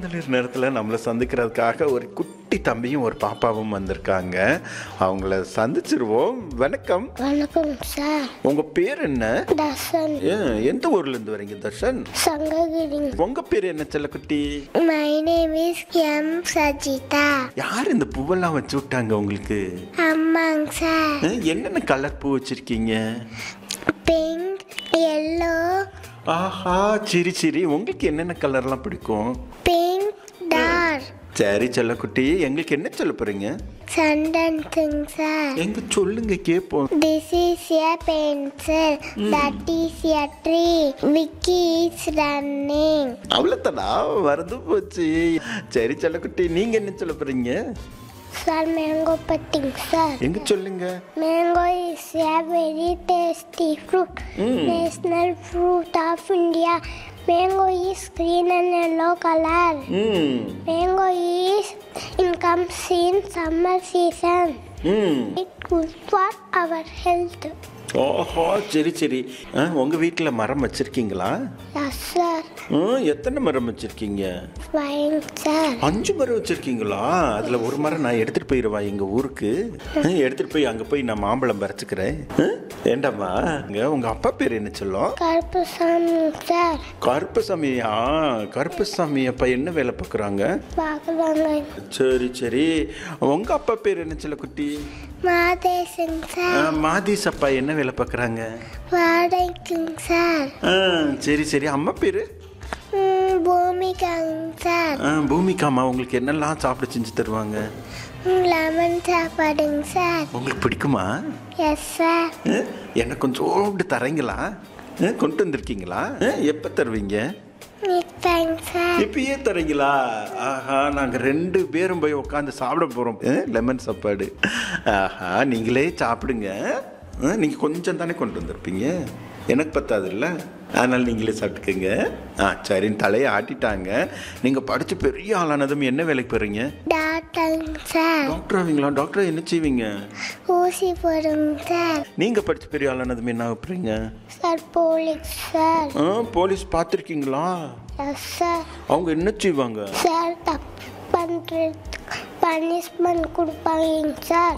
பழந்தளிர் நேரத்தில் நம்மளை சந்திக்கிறதுக்காக ஒரு குட்டி தம்பியும் ஒரு பாப்பாவும் வந்திருக்காங்க அவங்கள சந்திச்சிருவோம் வணக்கம் வணக்கம் சார் உங்க பேர் என்ன தர்ஷன் ஏன், எந்த ஊர்ல இருந்து வரீங்க தர்ஷன் சங்ககிரி உங்க பேர் என்ன செல்லக்குட்டி மை நேம் இஸ் எம் சஜிதா யார் இந்த பூவெல்லாம் வச்சு விட்டாங்க உங்களுக்கு அம்மாங்க சார் ஏன், என்னென்ன கலர் பூ வச்சிருக்கீங்க பிங்க் எல்லோ ஆஹா சரி சரி உங்களுக்கு என்னென்ன கலர்லாம் பிடிக்கும் பிங்க் டார்க் சரி செல்லக்குட்டி எங்களுக்கு என்ன சொல்ல போறீங்க சண்டன் சிங் சார் எங்க சொல்லுங்க கேட்போம் This is a pencil. That is a tree. Vicky is running. அவ்வளோதானா மறந்து போச்சு சரி செல்லக்குட்டி நீங்க என்ன சொல்ல போறீங்க Sir, mango putting, sir. எங்க சொல்லுங்க Mango is a very tasty fruit. National fruit of India. Mango is green and yellow color. ம் Mango is in comes in summer season. ம் It good for our health. ஓஹோ சரி சரி ஆ, உங்க வீட்டில் மரம் வச்சிருக்கீங்களா Yes, sir. ஆ, எத்தனை மரம் வச்சிருக்கீங்க Fine, sir. அஞ்சு மரம் வச்சிருக்கீங்களா அதுல ஒரு மரம் நான் எடுத்துட்டு போயிடுவா எங்க ஊருக்கு ஆ, எடுத்துட்டு போய் அங்க போய் நான் மாம்பழம் பறிச்சுக்கிறேன் ஆ, ஏண்டாம்மா இங்க உங்க அப்பா பேர் என்ன சொல்லும் கருப்புசாமி சார் கருப்பசாமியா கருப்பசாமி அப்பா என்ன வேலை பார்க்குறாங்க பார்க்குறாங்க சரி சரி உங்க அப்பா பேர் என்ன சொல்ல குட்டி மாதேசன் ஆ, சார் மாதீஸ் அப்பா என்ன வேலை பார்க்குறாங்க வாடகைக்குங்க சார் ஆ, சரி சரி அம்மா பேரு ம், பூமிகாங்க சார் ஆ, பூமிகாமா உங்களுக்கு என்னெல்லாம் சாப்பிட செஞ்சு தருவாங்க ம், லெமன் சாப்பாடுங்க சார் உங்களுக்கு பிடிக்குமா எஸ் சார் ஆ, எனக்கு கொஞ்சோண்டு தரீங்களா ஆ, கொண்டு வந்திருக்கீங்களா ஆ, எப்போ தருவீங்க இப்பங்க சார் இப்பயே தரீங்களா ஆஹா நாங்கள் ரெண்டு பேரும் போய் உட்காந்து சாப்பிட போகிறோம் லெமன் சாப்பாடு ஆஹா நீங்களே சாப்பிடுங்க ஆ, நீங்க கொஞ்சம் தானே கொண்டு வந்திருப்பீங்க எனக்கு பத்தாது இல்லை அதனால் நீங்களே சாப்பிட்டுக்கோங்க ஆ சரின்னு தலையை ஆட்டிட்டாங்க நீங்கள் படித்து பெரிய ஆளானதும் என்ன வேலைக்கு போகிறீங்க டாக்டருங்க சார் டாக்டர் ஆவீங்களா டாக்டர் என்ன செய்வீங்க ஊசி போடுங்க சார் நீங்கள் படித்து பெரிய ஆளானதும் என்ன ஆகுறீங்க சார் போலீஸ் சார் ஆ போலீஸ் பார்த்துருக்கீங்களா எஸ் சார் அவங்க என்ன செய்வாங்க சார் தப்பு பண்ணுறதுக்கு பனிஷ்மெண்ட் கொடுப்பாங்க சார்